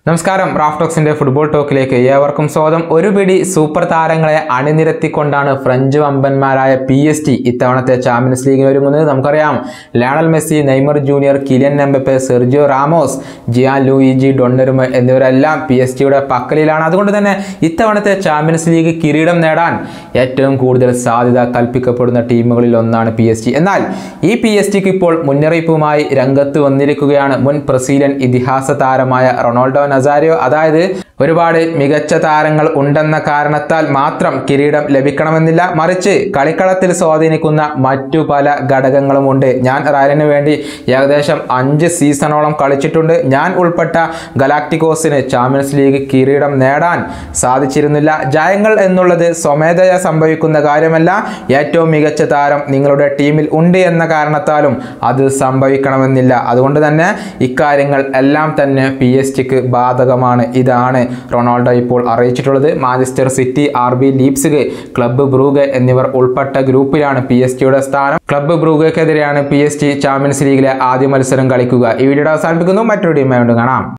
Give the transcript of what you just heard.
നമസ്കാരം റാഫ്റ്റോക്സിന്റെ ഫുട്ബോൾ ടോക്കിലേക്ക് ഏവർക്കും സ്വാഗതം ഒരു പിടി സൂപ്പർ താരങ്ങളെ അണിനിരത്തിക്കൊണ്ടാണ് ഫ്രഞ്ച് വമ്പന്മാരായ പി എസ് ടി ഇത്തവണത്തെ ചാമ്പ്യൻസ് ലീഗിന് ഒരുങ്ങുന്നത് നമുക്കറിയാം Lionel Messi Neymar junior Kylian Mbappe Sergio Ramos Gian Luigi Donnarumma എന്നിവരെല്ലാം പി എസ് ടിയുടെ പക്കലിലാണ് അതുകൊണ്ട് തന്നെ ഇത്തവണത്തെ ചാമ്പ്യൻസ് ലീഗ് കിരീടം നേടാൻ ഏറ്റവും കൂടുതൽ സാധ്യത കൽപ്പിക്കപ്പെടുന്ന ടീമുകളിൽ ഒന്നാണ് പി എസ് ടി എന്നാൽ ഈ പി എസ് ടിക്ക് ഇപ്പോൾ മുന്നറിയിപ്പുമായി രംഗത്ത് വന്നിരിക്കുകയാണ് മുൻ ബ്രസീലിയൻ ഇതിഹാസ താരമായ റൊണാൾഡോ നസാരിയോ അതായത് ഒരുപാട് മികച്ച താരങ്ങൾ ഉണ്ടെന്ന കാരണത്താൽ മാത്രം കിരീടം ലഭിക്കണമെന്നില്ല മറിച്ച് കളിക്കളത്തിൽ സ്വാധീനിക്കുന്ന മറ്റു പല ഘടകങ്ങളുമുണ്ട് ഞാൻ റയലിന് വേണ്ടി ഏകദേശം അഞ്ച് സീസണോളം കളിച്ചിട്ടുണ്ട് ഞാൻ ഉൾപ്പെട്ട ഗലാക്ടിക്കോസിന് ചാമ്പ്യൻസ് ലീഗ് കിരീടം നേടാൻ സാധിച്ചിരുന്നില്ല ജയങ്ങൾ എന്നുള്ളത് സ്വമേധയാ സംഭവിക്കുന്ന കാര്യമല്ല ഏറ്റവും മികച്ച താരം നിങ്ങളുടെ ടീമിൽ ഉണ്ട് എന്ന കാരണത്താലും അത് സംഭവിക്കണമെന്നില്ല അതുകൊണ്ട് തന്നെ ഇക്കാര്യങ്ങൾ എല്ലാം തന്നെ പി എസ് ടിക്ക് ബാധകമാണ് ഇതാണ് റൊണാൾഡോ ഇപ്പോൾ അറിയിച്ചിട്ടുള്ളത് Manchester City R B Leipzig Club Brugge എന്നിവർ ഉൾപ്പെട്ട ഗ്രൂപ്പിലാണ് പി എസ് ടിയുടെ സ്ഥാനം ക്ലബ്ബ് ബ്രൂഗയ്ക്കെതിരെയാണ് പി എസ് ടി ചാമ്പ്യൻസ് ലീഗിലെ ആദ്യ മത്സരം കളിക്കുക ഈ വീഡിയോ അവസാനിപ്പിക്കുന്നു മറ്റൊരു ടീമായി കൊണ്ട് കാണാം